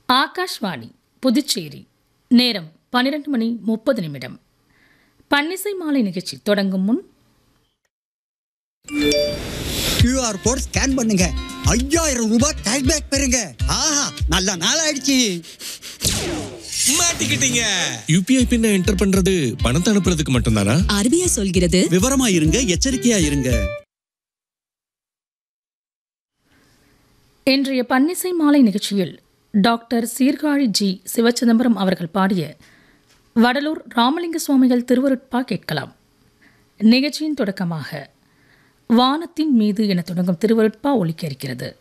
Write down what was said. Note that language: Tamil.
ஆகாஷ்வாணி புதுச்சேரி நேரம் பன்னிரண்டு மணி முப்பது நிமிடம் பன்னிசை மாலை நிகழ்ச்சி தொடங்கும் முன் கியூஆர் கோட் ஸ்கேன் பண்ணுங்க ஐயாயிரம் ரூபாய் கேஷ்பேக் பெறுங்க ஆஹா நல்ல நாள் ஆயிடுச்சு மாட்டிக்கிட்டீங்க யூபிஐ பின்ன என்டர் பண்றது பணத்தை அனுப்புறதுக்கு மட்டும்தானா ஆர்பிஐ சொல்கிறது விவரமா இருங்க எச்சரிக்கையா இருங்க இன்றைய பன்னிசை மாலை நிகழ்ச்சியில் டாக்டர் சீர்காழி ஜி சிவச்சிதம்பரம் அவர்கள் பாடிய வடலூர் ராமலிங்க சுவாமிகள் திருவருட்பா கேட்கலாம் நிகழ்ச்சியின் தொடக்கமாக வானத்தின் மீது என தொடங்கும் திருவருட்பா ஒலிக்க இருக்கிறது